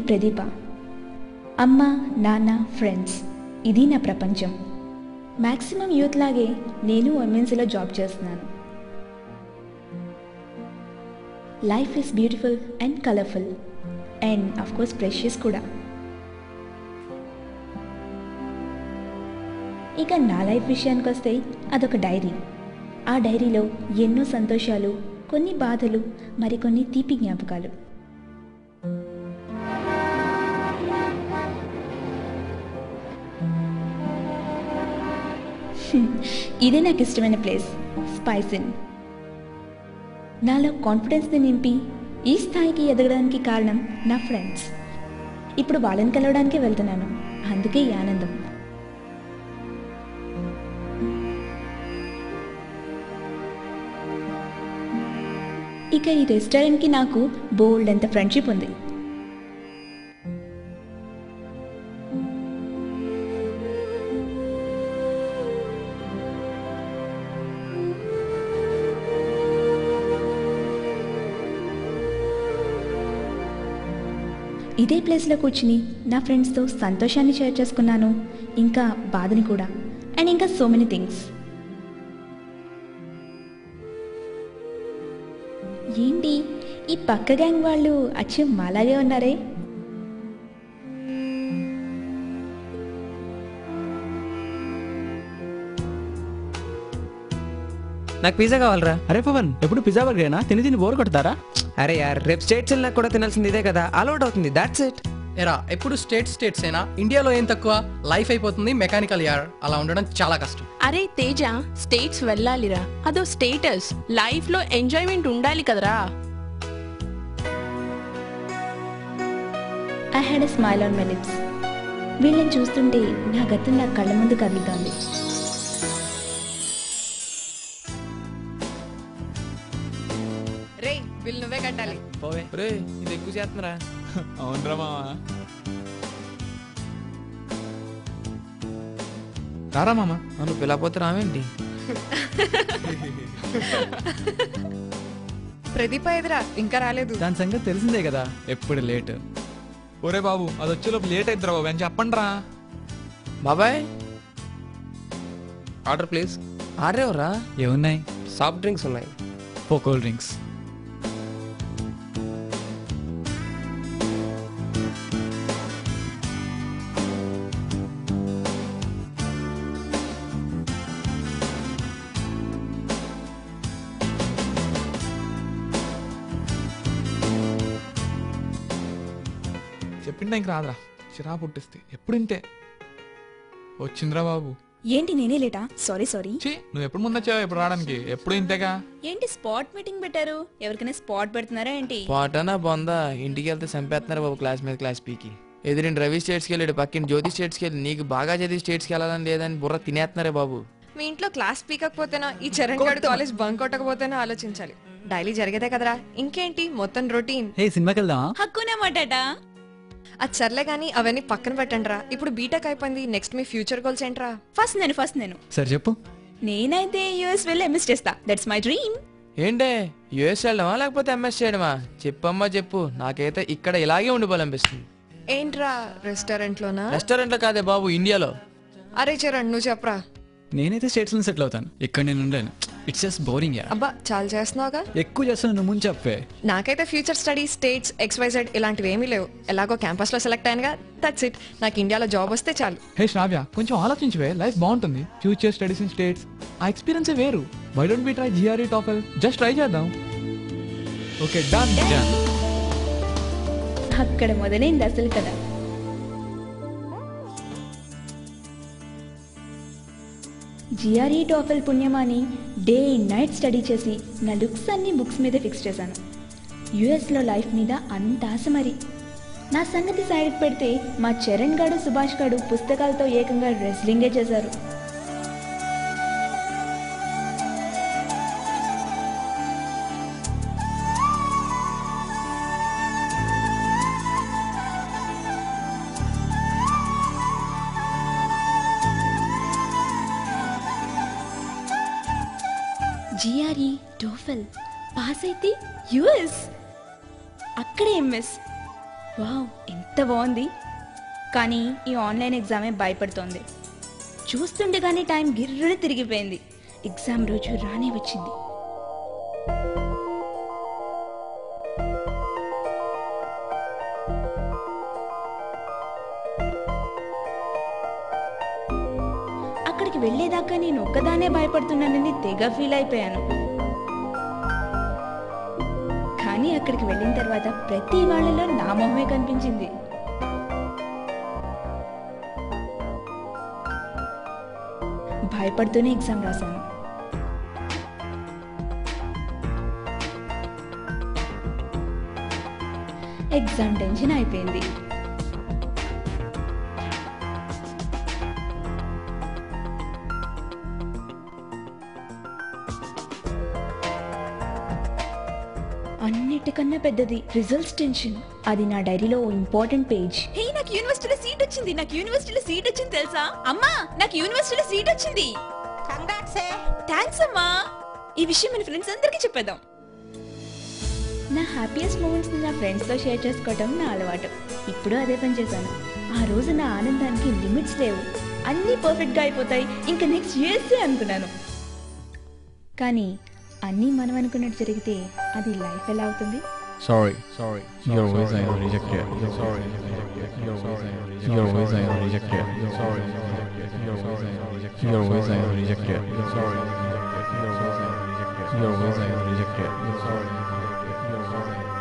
ప్రదీప అమ్మ నాన్న ఫ్రెండ్స్ ఇది నా ప్రపంచం మ్యాక్సిమం యూత్ లాగే నేను ఎంఎన్సీలో జాబ్ చేస్తున్నాను life is beautiful and colourful and of course precious కూడా ఇక నా లైఫ్ విషయానికి వస్తే అదొక డైరీ ఆ డైరీలో ఎన్నో సంతోషాలు కొన్ని బాధలు మరికొన్ని తీపి జ్ఞాపకాలు హ్మ్, ఇదే నాకు ఇష్టమైన ప్లేస్ స్పైసిన్ నాలో కాన్ఫిడెన్స్ని నింపి ఈ స్థాయికి ఎదగడానికి కారణం నా ఫ్రెండ్స్ ఇప్పుడు వాళ్ళని కలవడానికే వెళ్తున్నాను అందుకే ఈ ఆనందం ఇక ఈ రెస్టారెంట్కి నాకు బోల్డ్ అంత ఫ్రెండ్షిప్ ఉంది ఇదే ప్లేస్లో కూర్చుని నా ఫ్రెండ్స్తో సంతోషాన్ని షేర్ చేసుకున్నాను ఇంకా బాధని కూడా అండ్ ఇంకా సో మెనీ థింగ్స్ ఏంటి ఈ పక్క గ్యాంగ్ వాళ్ళు అచ్చం మాలాగే ఉన్నారే నాకు పిజ్జా కావాలరా అరే పవన్ ఎప్పుడు పిజ్జా బర్గరేనా తిని తిని బోర్ కొడతారా అరే యార్ రేపు స్టేట్స్ వెళ్ళినా కూడా తినాల్సింది ఇదే కదా అలౌట్ అవుతుంది దాట్స్ ఇట్ ఎరా ఎప్పుడు స్టేట్ స్టేట్స్ అయినా ఇండియాలో ఏం తక్కువ లైఫ్ అయిపోతుంది మెకానికల్ యార్ అలా ఉండడం చాలా కష్టం అరే తేజ స్టేట్స్ వెళ్ళాలిరా అదో స్టేటస్ లైఫ్ లో ఎంజాయ్మెంట్ ఉండాలి కదరా I had a smile on my lips వీళ్ళని చూస్తుంటే నా గతం నా కళ్ళ ముందు కదులుతోంది రే బిల్ నువ్వే కట్టాలి పోవే రే ఇది ఎక్కువ చేస్తున్నారా అవునరా మావా రారా మామ నన్ను పిల్లపోతే రావేంటి ప్రదీప ఎదురా ఇంకా రాలేదు దాని సంగతి తెలిసిందే కదా ఎప్పుడు లేట్ ఒరే బాబు అది వచ్చేలోపు లేట్ అవుతుంది బాబు అని చెప్పండి రా బాబాయ్ ఆర్డర్ ప్లీజ్ ఆర్డర్ ఎవరా ఏమున్నాయి సాఫ్ట్ డ్రింక్స్ ఉన్నాయి ఫో కూల్ డ్రింక్స్ చెప్పిండా ఇంక రాదురా చిరా పుట్టిస్తే ఎప్పుడు ఇంతే వచ్చిందిరా బాబు ఏంటి నేనే లేటా సారీ సారీ ఛీ నువ్వు ఎప్పుడు ముందు వచ్చావు ఎప్పుడు రావడానికి ఎప్పుడు ఇంతేగా ఏంటి స్పాట్ మీటింగ్ పెట్టారు ఎవరికైనా స్పాట్ పెడుతున్నారా ఏంటి పాటనా బొందా ఇంటికి వెళ్తే చంపేస్తున్నారు బాబు క్లాస్ మీద క్లాస్ పీకి ఎదురింటి రవి స్టేట్స్కి వెళ్ళాడు పక్కిన జ్యోతి స్టేట్స్కి వెళ్ళి నీకు బాగా చదివి స్టేట్స్కి వెళ్ళాలని లేదని బుర్ర తినేస్తున్నారే బాబు మీ ఇంట్లో క్లాస్ పీకకపోతేనా ఈ చరణ్ గారు కాలేజ్ బంక్ కొట్టకపోతేనా ఆలోచించాలి డైలీ జరిగేదే కదరా ఇంకేంటి మొత్తం రొటీన్ హే సినిమాకి వెళ్దామా హక్కునే మాటాటా అది సర్లే గానీ అవన్నీ పక్కన పెట్టండి రా ఇప్పుడు బీటెక్ అయిపోయింది నెక్స్ట్ మీ ఫ్యూచర్ గోల్స్ ఏంట్రా ఫస్ట్ నేను ఫస్ట్ నేను సరే చెప్పు నేనైతే యూఎస్ వెళ్ళి ఎంఎస్ చేస్తా దట్స్ మై డ్రీమ్ ఏంటే యుఎస్ వెళ్ళడమా లేకపోతే ఎంఎస్ చేయడమా చెప్పమ్మా చెప్పు నాకైతే ఇక్కడ ఇలాగే ఉండిపోవాలనిపిస్తుంది ఏంట్రా రెస్టారెంట్ లోనా రెస్టారెంట్లో కాదే బాబు ఇండియాలో అరే చరణ్ నువ్వు చెప్పరా నేనైతే స్టేట్స్ లో సెటిల్ అవుతాను ఇక్కడ నేను ఉండలేను ఇట్స్ జస్ట్ బోరింగ్ యా అబ్బా చాలా చేస్తున్నావుగా ఎక్కువ చేస్తాను నువ్వు ముందు చెప్పే నాకైతే ఫ్యూచర్ స్టడీస్ స్టేట్స్ ఎక్స్వైజెడ్ ఇలాంటివి ఏమీ లేవు ఎలాగో క్యాంపస్ లో సెలెక్ట్ అయ్యానుగా దట్స్ ఇట్ నాకు ఇండియాలో జాబ్ వస్తే చాలు హే శ్రావ్య కొంచెం ఆలోచించవే లైఫ్ బాగుంటుంది ఫ్యూచర్ స్టడీస్ ఇన్ స్టేట్స్ ఆ ఎక్స్పీరియన్స్ వేరు why don't be try GRE TOEFL just try చేద్దాం ఓకే డన్ డన్ అక్కడ మొదలైంది అసలు కదా జిఆర్ఈ టాఫెల్ పుణ్యమాని డే అండ్ నైట్ స్టడీ చేసి నా లుక్స్ అన్ని బుక్స్ మీద ఫిక్స్ చేశాను యుఎస్లో లైఫ్ మీద అంత ఆశ మరి నా సంగతి సైడ్ పెడితే మా చరణ్ గాడు సుభాష్ గాడు పుస్తకాలతో ఏకంగా రెస్లింగే చేశారు జిఆర్ఈ టోఫెల్ పాస్ అయితే యుఎస్ అక్కడే ఎంఎస్ వావ్ ఎంత బాగుంది కానీ ఈ ఆన్లైన్ ఎగ్జామే భయపడుతోంది చూస్తుండగానే టైం గిర్రున తిరిగిపోయింది ఎగ్జామ్ రోజు రానే వచ్చింది అక్కడికి వెళ్ళేదాకా నేను ఒక్కదానే భయపడుతున్నానని తెగ ఫీల్ అయిపోయాను కానీ అక్కడికి వెళ్ళిన తర్వాత ప్రతి వాళ్ళలో నా మొహమే కనిపించింది భయపడుతూనే ఎగ్జామ్ రాశాను ఎగ్జామ్ టెన్షన్ అయిపోయింది అన్నిటికన్నా పెద్దది రిజల్ట్స్ టెన్షన్ అది నా డైరీలో ఓ ఇంపార్టెంట్ పేజ్ హే నాకు యూనివర్సిటీలో సీట్ వచ్చింది నాకు యూనివర్సిటీలో సీట్ వచ్చింది తెలుసా అమ్మా నాకు యూనివర్సిటీలో సీట్ వచ్చింది థ్యాంక్స్ అమ్మా ఈ విషయం మన ఫ్రెండ్స్ అందరికీ చెప్పేద్దాం నా హ్యాపీయెస్ట్ మూమెంట్స్ నా ఫ్రెండ్స్తో షేర్ చేసుకోవటం నా అలవాటు ఇప్పుడు అదే పని చేశాను ఆ రోజు నా ఆనందానికి లిమిట్స్ లేవు అన్నీ పర్ఫెక్ట్గా అయిపోతాయి ఇంకా నెక్స్ట్ యూఎస్ఏ అనుకున్నాను కానీ అన్నీ మనం అనుకున్నట్టు జరిగితే అది లైఫ్ ఎలా అవుతుంది Sorry, sorry. Your ways I am rejected. Sorry, your ways I am rejected. Your ways I am rejected. Sorry, your ways I am rejected. Your ways I am rejected. Sorry, your ways I am rejected. Your ways I am rejected. Sorry, your ways I am rejected.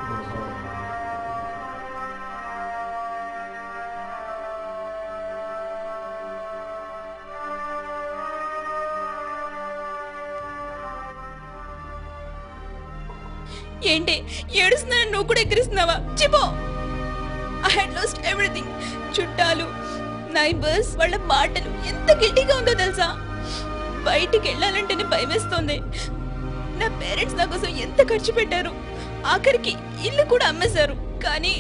ఏంటి ఏడుస్తున్నాను నువ్వు కూడా ఎక్కిరిస్తున్నావా చెప్పు I had lost everything చుట్టాలు neighbours వాళ్ళ మాటలు ఎంత గిల్టీగా ఉందో తెలుసా బయటికి వెళ్ళాలంటేనే భయమేస్తోంది నా పేరెంట్స్ నా కోసం ఎంత ఖర్చు పెట్టారు ఆఖరికి ఇల్లు కూడా అమ్మేశారు కానీ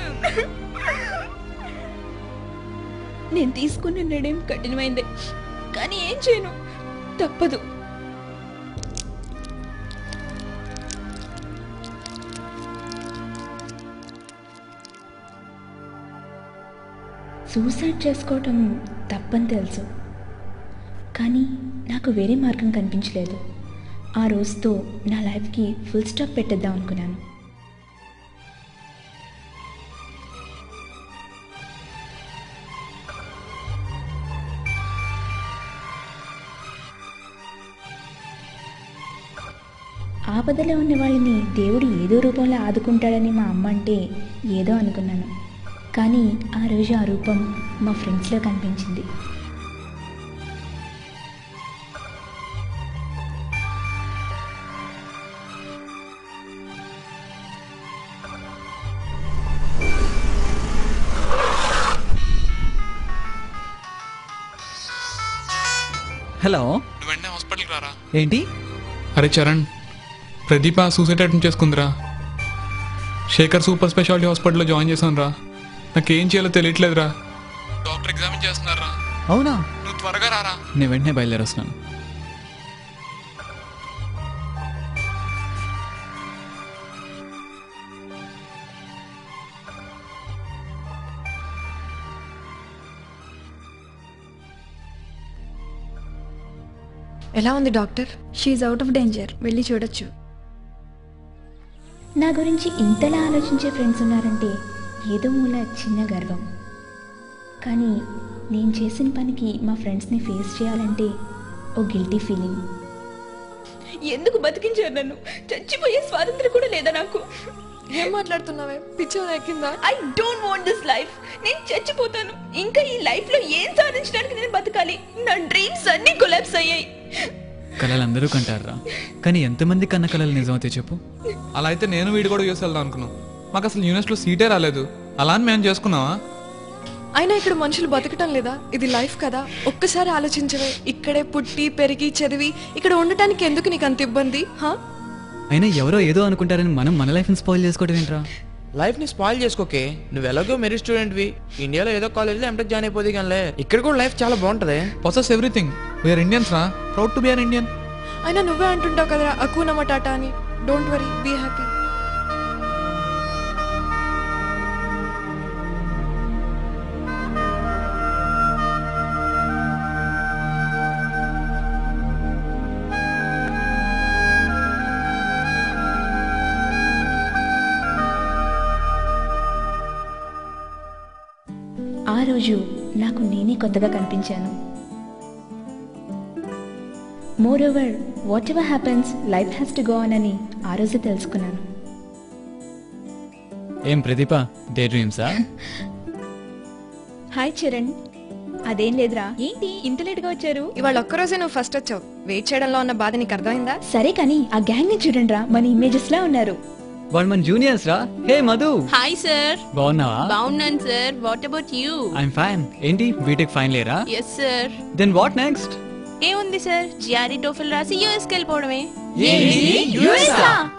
నేను తీసుకున్న నిర్ణయం కఠినమైంది కానీ ఏం చేయను తప్పదు సూసైడ్ చేసుకోవటం తప్పని తెలుసు కానీ నాకు వేరే మార్గం కనిపించలేదు ఆ రోజుతో నా లైఫ్కి ఫుల్ స్టాప్ పెట్టేద్దాం అనుకున్నాను ఆపదలో ఉన్న వాళ్ళని దేవుడు ఏదో రూపంలో ఆదుకుంటాడని మా అమ్మ అంటే ఏదో అనుకున్నాను కానీ ఆ రోజు ఆ రూపం మా ఫ్రెండ్స్లో కనిపించింది హలో నువ్వు వెంటనే హాస్పిటల్కి రారా ఏంటి అరే చరణ్ ప్రదీప సూసైడ్ అటెంప్ట్ చేసుకుందిరా శేఖర్ సూపర్ స్పెషాలిటీ హాస్పిటల్లో జాయిన్ చేశాను రా నాకేం చేయాలో తెలియట్లేదురా డాక్టర్ ఎగ్జామిన్ చేస్తున్నారా అవునా నువ్వు త్వరగా రారా నేను వెంటనే బయలుదేరొస్తున్నాను ఎలా ఉంది doctor she's out of danger వెళ్ళి చూడొచ్చు నా గురించి ఇంతలా ఆలోచించే ఫ్రెండ్స్ ఉన్నారంటే ఏదో మూల చిన్న గర్వం కానీ నేను చేసిన పనికి మా ఫ్రెండ్స్ని ఫేస్ చేయాలంటే ఓ గిల్టీ ఫీలింగ్ ఎందుకు బతికించారు నన్ను చచ్చిపోయే స్వాతంత్రం కూడా లేదా నాకు ఏం మాట్లాడుతున్నావే పిచ్చి ఎక్కిందా I don't want this life నేను చచ్చిపోతాను ఇంకా ఈ లైఫ్ లో ఏం సాధించడానికి నేను బతకాలి నా డ్రీమ్స్ అన్ని కొలాప్స్ అయ్యాయి కళలు అందరూ కంటారా కానీ ఎంతమంది కన్న కళలు నిజమైతే చెప్పు అలా అయితే నేను వీడు కూడా యూఎస్ వెళ్దాం అనుకున్నాం మాకు అసలు యూనివర్సిటీలో సీటే రాలేదు అలా అని మేము చేసుకున్నావా అయినా ఇక్కడ మనుషులు బతకటం లేదా ఇది లైఫ్ కదా ఒక్కసారి ఆలోచించవే ఇక్కడే పుట్టి పెరిగి చదివి ఇక్కడ ఉండటానికి ఎందుకు నీకు అంత ఇబ్బంది హా అయినా ఎవరో ఏదో అనుకుంటారని మనం మన లైఫ్ని స్పాయిల్ చేసుకోవడం ఏంట్రా లైఫ్ని స్పాయిల్ చేసుకోకే నువ్వు ఎలాగో మెరిట్ స్టూడెంట్వి ఇండియాలో ఏదో కాలేజ్లో ఎంటెక్ జాయిన్ అయిపోతే కానీ ఇక్కడ కూడా లైఫ్ చాలా బాగుంటుంది పొసెస్ ఎవ్రీథింగ్ వీఆర్ ఇండియన్స్ రా proud to be an Indian అయినా నువ్వే అంటుంటావు కదరా అకూనమ టాటా అని డోంట్ వరీ బీ హ్యాపీ ఆ రోజు నాకు నేనే కొత్తగా కనిపించాను moreover whatever happens life has to go on అని ఆ రోజు తెలుసుకున్నాను ఏం ప్రదీప డే డ్రీమ్సా హాయ్ చరణ్ అదేం లేదురా ఏంటి ఇంత లేట్గా వచ్చారు ఇవాళ ఒక్కరోజే నువ్వు ఫస్ట్ వచ్చావు వెయిట్ చేయడంలో ఉన్న బాధ నీకు అర్థమైందా సరే కానీ ఆ గ్యాంగ్ ని చూడండి రా మన ఇమేజెస్ లా ఉన్నారు వాళ్ళు మన జూనియర్స్ రా హే మధు హాయ్ సార్ బాగున్నావా బాగున్నాను sir what about you I'm fine ఏంటి బీటెక్ ఫైన్ లేరా yes sir then what next ఏముంది సార్ జిఆర్ఈ టోఫిల్ రాసి యూఎస్కి వెళ్ళిపోవడమే USA?